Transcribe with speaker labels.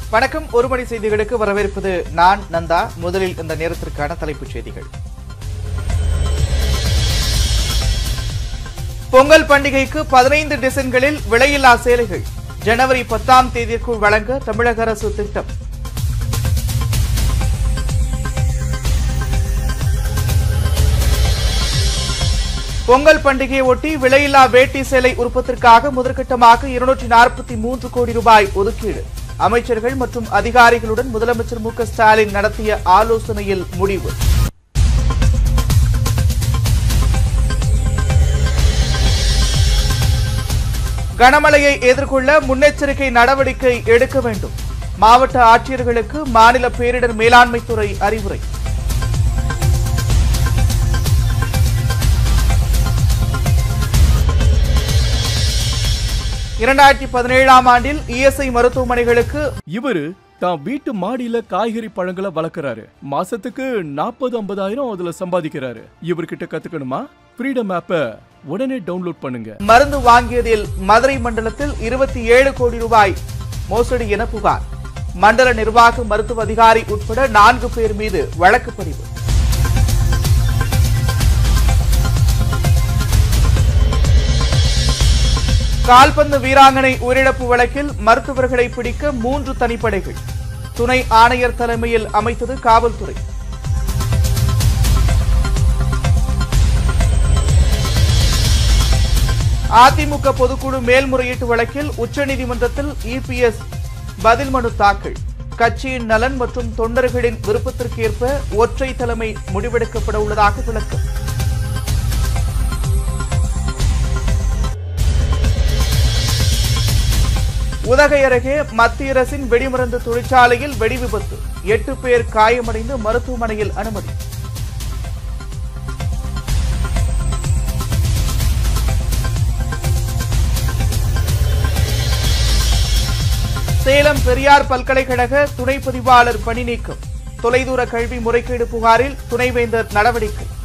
Speaker 1: வணக்கம் ஒரு மணி செய்திகளுக்கு வரவேற்பது நான் நந்தா முதலில் இந்த நேரத்திற்கான தலைப்புச் செய்திகள் பொங்கல் பண்டிகைக்கு பதினைந்து டிசைன்களில் விலையில்லா சேலைகள் ஜனவரி பத்தாம் தேதிக்குள் வழங்க தமிழக அரசு திட்டம் பொங்கல் பண்டிகையை ஒட்டி விலையில்லா வேட்டி சேலை உற்பத்திற்காக முதற்கட்டமாக இருநூற்றி நாற்பத்தி மூன்று கோடி ரூபாய் ஒதுக்கீடு அமைச்சர்கள் மற்றும் அதிகாரிகளுடன் முதலமைச்சர் மு க ஸ்டாலின் நடத்திய ஆலோசனையில் முடிவு கனமழையை எதிர்கொள்ள முன்னெச்சரிக்கை நடவடிக்கை எடுக்க வேண்டும் மாவட்ட ஆட்சியர்களுக்கு மாநில பேரிடர் மேலாண்மைத்துறை அறிவுரை இரண்டாயிரத்தி பதினேழாம் ஆண்டில் இஎஸ்ஐ மருத்துவமனைகளுக்கு
Speaker 2: இவரு தான் வீட்டு மாடியில காய்கறி பழங்களை வளர்க்கறாரு மாசத்துக்கு நாற்பது ஐம்பதாயிரம் அதுல சம்பாதிக்கிறாரு இவர்கிட்ட கத்துக்கணுமா ஃப்ரீடம் ஆப்ப உடனே டவுன்லோட் பண்ணுங்க
Speaker 1: மருந்து வாங்கியதில் மதுரை மண்டலத்தில் இருபத்தி ஏழு கோடி ரூபாய் மோசடி என புகார் மண்டல நிர்வாக மருத்துவ அதிகாரி உட்பட நான்கு பேர் மீது வழக்கு பதிவு கால்பந்து வீராங்கனை உயிரிழப்பு வழக்கில் மருத்துவர்களை பிடிக்க மூன்று தனிப்படைகள் துணை ஆணையர் தலைமையில் அமைத்தது காவல்துறை அதிமுக பொதுக்குழு மேல்முறையீட்டு வழக்கில் உச்சநீதிமன்றத்தில் இபிஎஸ் பதில் மனு தாக்கல் கட்சியின் நலன் மற்றும் தொண்டர்களின் விருப்பத்திற்கேற்ப ஒற்றை தலைமை முடிவெடுக்கப்பட உள்ளதாக விளக்கம் உதகை அருகே மத்திய அரசின் வெடிமருந்து தொழிற்சாலையில் வெடி விபத்து எட்டு பேர் காயமடைந்து மருத்துவமனையில் அனுமதி சேலம் பெரியார் பல்கலைக்கழக துணை பதிவாளர் பணி நீக்கம் தொலைதூர கல்வி முறைகேடு புகாரில் துணைவேந்தர் நடவடிக்கை